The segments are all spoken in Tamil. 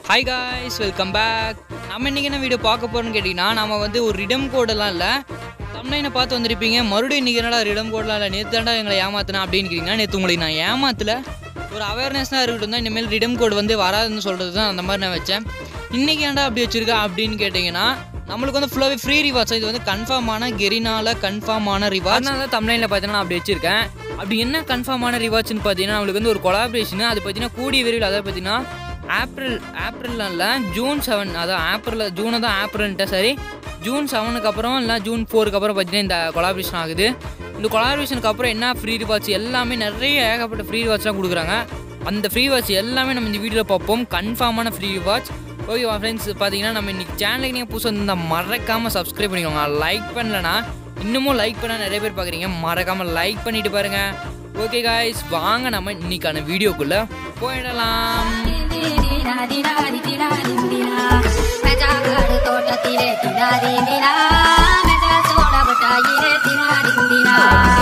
ஹாய் காய்ஸ் வெல்கம் பேக் நம்ம இன்றைக்கி என்ன வீடியோ பார்க்க போகிறோம்னு கேட்டிங்கன்னா நம்ம வந்து ஒரு ரிடம் கோடெல்லாம் இல்லை தமிழ்னை பார்த்து வந்திருப்பீங்க மறுபடியும் இன்றைக்கி என்னடா ரிடம் கோடெலாம் இல்லை நேற்று தாண்டா எங்களை ஏமாத்தினா அப்படின்னு கேட்டிங்கன்னா நேற்று உங்களுக்கு நான் ஏமாத்தல ஒரு அவேர்னஸ்னாக இருக்கட்டும் தான் இனிமேல் ரிடம் கோடு வந்து வராதுன்னு சொல்கிறது தான் அந்த மாதிரி நான் வச்சேன் இன்றைக்கி ஏன்டா அப்படி வச்சிருக்கா அப்படின்னு கேட்டிங்கன்னா நம்மளுக்கு வந்து ஃபுல்லாகவே ஃப்ரீ ரிவார்ட்ஸ் இது வந்து கன்ஃபார்மான கெரினால கன்ஃபார்மான ரிவார்ட்ஸ் அதனால தான் தமிழ்ல பார்த்தீங்கன்னா நான் அப்படி வச்சிருக்கேன் அப்படி என்ன கன்ஃபார்மான ரிவார்ட்ஸ்னு பார்த்தீங்கன்னா நம்மளுக்கு வந்து ஒரு கொலாபரேஷன் அது பார்த்தீங்கன்னா கூடிய விரைவில் அதாவது பார்த்தீங்கன்னா ஏப்ரல் ஏப்ரல் இல்லை ஜூன் செவன் அதான் ஏப்ரல் ஜூனை தான் ஏப்ரல்ன்ட்டு சரி ஜூன் செவனுக்கு அப்புறம் இல்லை ஜூன் ஃபோருக்கு அப்புறம் பார்த்தீங்கன்னா இந்த கொலாபரேஷன் ஆகுது இந்த கொலாபரேஷனுக்கு அப்புறம் என்ன ஃப்ரீ ரிவார்ட்ஸ் எல்லாமே நிறைய ஏகப்பட்ட ஃப்ரீ ரிவார்ட்ஸ்லாம் கொடுக்குறாங்க அந்த ஃப்ரீ வாட்ச் எல்லாமே நம்ம இந்த வீடியோவில் பார்ப்போம் கன்ஃபார்மான ஃப்ரீ வாட்ச் ஓகே ஃப்ரெண்ட்ஸ் பார்த்தீங்கன்னா நம்ம இன்னைக்கு சேனலுக்கு நீங்கள் புதுசாக இருந்தால் மறக்காமல் சப்ஸ்கிரைப் பண்ணிக்கோங்க லைக் பண்ணலனா இன்னமும் லைக் பண்ண நிறைய பேர் பார்க்குறீங்க மறக்காமல் லைக் பண்ணிட்டு பாருங்க ஓகே காய்ஸ் வாங்க நம்ம இன்னைக்கான வீடியோக்குள்ளே போயிடலாம் தோட்டத்திலே தினாரி தினா மெத சோட பட்டாயிலே தினாரி தினா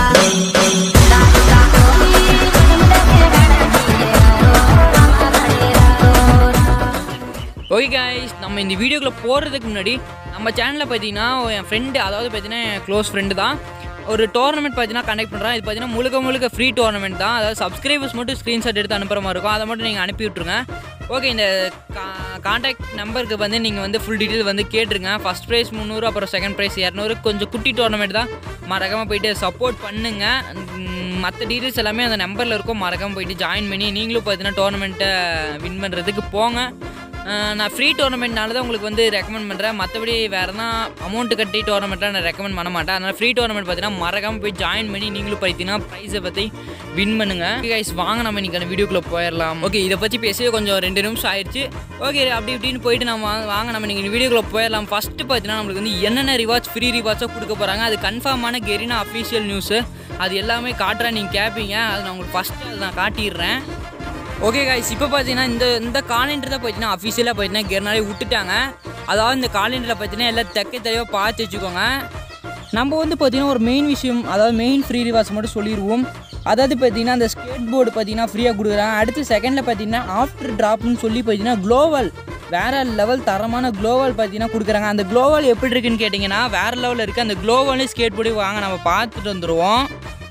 ஓகே காய்ஸ் நம்ம இந்த வீடியோக்குள்ளே போகிறதுக்கு முன்னாடி நம்ம சேனலில் பார்த்தீங்கன்னா என் ஃப்ரெண்டு அதாவது பார்த்தீங்கன்னா என் க்ளோஸ் ஃப்ரெண்டு தான் ஒரு டோர்னமெண்ட் பார்த்தீங்கன்னா கண்டக்ட் பண்ணுறான் இது பார்த்தீங்கன்னா முழுக்க முழுக்க ஃப்ரீ டோர்னமெண்ட் தான் அதாவது சப்ஸ்கிரைபர்ஸ் மட்டும் ஸ்க்ரீன்ஷாட் எடுத்து அனுப்புகிற மாதிரி இருக்கும் அதை மட்டும் நீங்கள் அனுப்பி விட்ருங்க ஓகே இந்த காண்டாக்ட் நம்பருக்கு வந்து நீங்கள் வந்து ஃபுல் டீட்டெயில் வந்து கேட்டுருங்க ஃபஸ்ட் ப்ரைஸ் முந்நூறு அப்புறம் செகண்ட் ப்ரைஸ் இரநூறு கொஞ்சம் குட்டி டோர்னமெண்ட் தான் மறக்காமல் போயிட்டு சப்போர்ட் பண்ணுங்கள் மற்ற டீட்டெயில்ஸ் எல்லாமே அந்த நம்பரில் இருக்கும் மறக்காமல் போயிட்டு ஜாயின் பண்ணி நீங்களும் பார்த்தீங்கன்னா டோர்னமெண்ட்டை வின் பண்ணுறதுக்கு போங்க அஹ் நான் ஃப்ரீ டோர்னமெண்ட்னால தான் உங்களுக்கு வந்து ரெக்கமெண்ட் பண்ணுறேன் மற்றபடி வேறு எதனா அமௌண்ட் கட்டி டோர்னமெண்ட்லாம் நான் ரெக்கமெண்ட் பண்ண மாட்டேன் அதனால் ஃப்ரீ டோர்னமெண்ட் பார்த்தீங்கன்னா மறக்காமல் போய் ஜாயின் பண்ணி நீங்களும் பார்த்தீங்கன்னா ப்ரைஸை பற்றி வின் பண்ணுங்கள் கைஸ் வாங்க நம்ம இன்றைக்கான வீடியோக்குள்ளே போயிடலாம் ஓகே இதை பற்றி பேசி கொஞ்சம் ரெண்டு நிமிஷம் ஆயிடுச்சு ஓகே அப்படி இப்படின்னு போயிட்டு நம்ம வா- வாங்க நம்ம நீங்கள் வீடியோக்குள்ளே போயிடலாம் ஃபஸ்ட்டு பார்த்தீங்கன்னா நம்மளுக்கு வந்து என்னென்ன ரிவார்ட்ஸ் ஃப்ரீ ரிவார்ட்ஸாக கொடுக்க போகிறாங்க அது கன்ஃபார்மான கெரினா அஃபீஷியல் நியூஸு அது எல்லாமே காட்டுறேன் நீங்கள் கேட்பீங்க அது நான் உங்களுக்கு ஃபஸ்ட்டு அதை நான் காட்டிடுறேன் ஓகே காய்ஸ் இப்போ பார்த்தீங்கன்னா இந்த இந்த காலண்டர் தான் பார்த்தீங்கன்னா அஃபிஷியலாக பார்த்தீங்கன்னா கெர்னாலே விட்டுட்டாங்க அதாவது இந்த காலண்டரில் பார்த்தீங்கன்னா எல்லாம் தெக்க தெளிவாக பார்த்து வச்சுக்கோங்க நம்ம வந்து பார்த்தீங்கன்னா ஒரு மெயின் விஷயம் அதாவது மெயின் ஃப்ரீ ரிவார்ட்ஸ் மட்டும் சொல்லிடுவோம் அதாவது பார்த்தீங்கன்னா அந்த ஸ்கேட் போர்டு பார்த்தீங்கன்னா ஃப்ரீயாக கொடுக்குறாங்க அடுத்து செகண்டில் பார்த்தீங்கன்னா ஆஃப்டர் ட்ராப்னு சொல்லி பார்த்தீங்கன்னா குளோவல் வேற லெவல் தரமான குளோவல் பார்த்தீங்கன்னா கொடுக்குறாங்க அந்த குளோவல் எப்படி இருக்குன்னு கேட்டிங்கன்னா வேற லெவலில் இருக்குது அந்த குளோவலையும் ஸ்கேட் போர்டு வாங்க நம்ம பார்த்துட்டு வந்துடுவோம்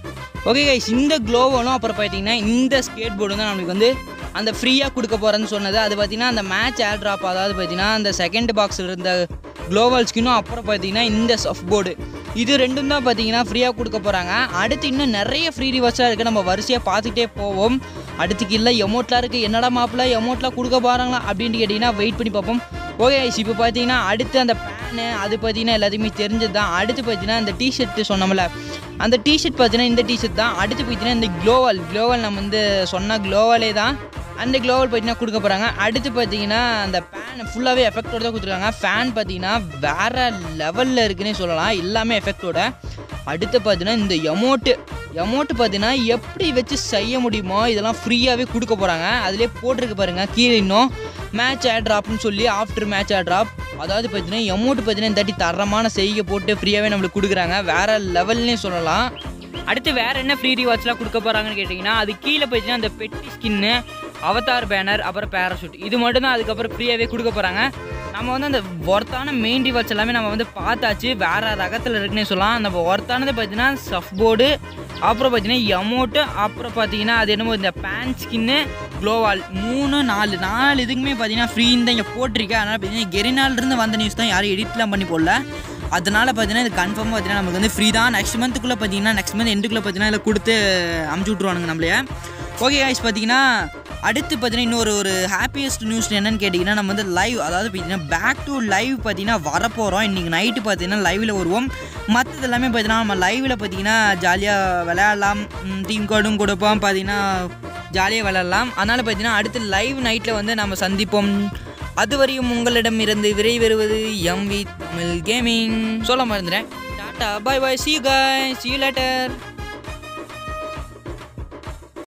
ஓகே கைஸ் இந்த க்ளோவலும் அப்புறம் பார்த்தீங்கன்னா இந்த ஸ்கேட் போர்டு தான் நம்மளுக்கு வந்து அந்த ஃப்ரீயாக கொடுக்க போகிறேன்னு சொன்னது அது பார்த்தீங்கன்னா அந்த மேட்ச் ஏர் ட்ராப் அதாவது பார்த்தீங்கன்னா அந்த செகண்ட் பாக்ஸில் இருந்த க்ளோவல் ஸ்கின்னும் அப்புறம் பார்த்தீங்கன்னா இந்த சஃப் போர்டு இது ரெண்டும் தான் பார்த்தீங்கன்னா ஃப்ரீயாக கொடுக்க போகிறாங்க அடுத்து இன்னும் நிறைய ஃப்ரீ ரிவர்ஸாக இருக்குது நம்ம வரிசையாக பார்த்துட்டே போவோம் அடுத்துக்கு இல்லை எமௌண்ட்லாம் இருக்குது என்னடா மாப்பிள்ள எமௌண்ட்லாம் கொடுக்க போகிறாங்களா அப்படின்ட்டு கேட்டிங்கன்னா வெயிட் பண்ணி பார்ப்போம் ஓகே இப்போ பார்த்தீங்கன்னா அடுத்து அந்த பேனு அது பார்த்தீங்கன்னா எல்லாத்துக்குமே தெரிஞ்சது தான் அடுத்து பார்த்தீங்கன்னா இந்த டிஷர்ட்டு சொன்னோம்ல அந்த டிஷர்ட் பார்த்தீங்கன்னா இந்த டிஷர்ட் தான் அடுத்து பார்த்தீங்கன்னா இந்த க்ளோவல் க்ளோவல் நம்ம வந்து சொன்ன க்ளோவலே தான் அந்த க்ளோவல் பார்த்தீங்கன்னா கொடுக்க போகிறாங்க அடுத்து பார்த்தீங்கன்னா அந்த ஃபேன் ஃபுல்லாகவே எஃபெக்டோட தான் கொடுத்துருக்காங்க ஃபேன் பார்த்தீங்கன்னா வேறு லெவலில் இருக்குன்னே சொல்லலாம் எல்லாமே எஃபெக்டோட அடுத்து பார்த்தீங்கன்னா இந்த எமௌண்ட்டு எமௌண்ட்டு பார்த்தீங்கன்னா எப்படி வச்சு செய்ய முடியுமோ இதெல்லாம் ஃப்ரீயாகவே கொடுக்க போகிறாங்க அதிலே போட்டிருக்கு பாருங்கள் கீழே இன்னும் மேட்ச் ஆட் ட்ராப்னு சொல்லி ஆஃப்டர் மேட்ச் ஆட் ட்ராப் அதாவது பார்த்தீங்கன்னா எமௌண்ட் பார்த்தீங்கன்னா இந்த தாட்டி தரமான செய்கை போட்டு ஃப்ரீயாகவே நம்மளுக்கு கொடுக்குறாங்க வேறு லெவல்னே சொல்லலாம் அடுத்து வேறு என்ன ஃப்ரீ ரிவார்ட்ஸ்லாம் கொடுக்க போகிறாங்கன்னு கேட்டிங்கன்னா அது கீழே பார்த்தீங்கன்னா அந்த பெட்டி ஸ்கின்னு அவதார் பேனர் அப்புறம் பேராஷூட் இது மட்டும் தான் அதுக்கப்புறம் ஃப்ரீயாகவே கொடுக்க போகிறாங்க நம்ம வந்து அந்த ஒர்த்தான மெயின் ரிவார்ட்ஸ் எல்லாமே நம்ம வந்து பார்த்தாச்சு வேறு ரகத்தில் இருக்குன்னே சொல்லலாம் அந்த ஒர்த்தானது பார்த்தீங்கன்னா சஃப் போர்டு அப்புறம் பார்த்தீங்கன்னா எமௌண்ட்டு அப்புறம் பார்த்தீங்கன்னா அது என்னமோ இந்த பேன் ஸ்கின்னு க்ளோவால் மூணு நாலு நாலு இதுக்குமே பார்த்தீங்கன்னா ஃப்ரீன்னு தான் இங்கே போட்டிருக்கு அதனால் பார்த்தீங்கன்னா கெரினாலிருந்து வந்த நியூஸ் தான் யாரும் எடிட்லாம் பண்ணி போடல அதனால பார்த்தீங்கன்னா இது கன்ஃபார்மாக பார்த்தீங்கன்னா நமக்கு வந்து ஃப்ரீ தான் நெக்ஸ்ட் மந்த்துக்குள்ளே பார்த்தீங்கன்னா நெக்ஸ்ட் மந்த் எண்டுக்குள்ளே பார்த்தீங்கன்னா இதில் கொடுத்து அமுச்சு விட்ருவானுங்க நம்மளைய ஓகே காய்ஸ் பார்த்தீங்கன்னா அடுத்து பார்த்தீங்கன்னா இன்னொரு ஒரு ஹாப்பியஸ்ட் நியூஸ் என்னன்னு கேட்டிங்கன்னா நம்ம வந்து லைவ் அதாவது பார்த்தீங்கன்னா பேக் டு லைவ் பார்த்தீங்கன்னா வரப்போகிறோம் இன்றைக்கி நைட்டு பார்த்தீங்கன்னா லைவில் வருவோம் மற்றது எல்லாமே பார்த்தீங்கன்னா நம்ம லைவில் பார்த்தீங்கன்னா ஜாலியாக விளையாடலாம் டீம் கார்டும் கொடுப்போம் பார்த்தீங்கன்னா ஜாலியாக விளையாடலாம் அதனால் பார்த்தீங்கன்னா அடுத்து லைவ் நைட்டில் வந்து நம்ம சந்திப்போம் அதுவரையும் உங்களிடம் இருந்து விரை வருவது எம்வி தமிழ் கேமிங் சொல்ல மறந்துட்டேன் tata bye bye see guys see you later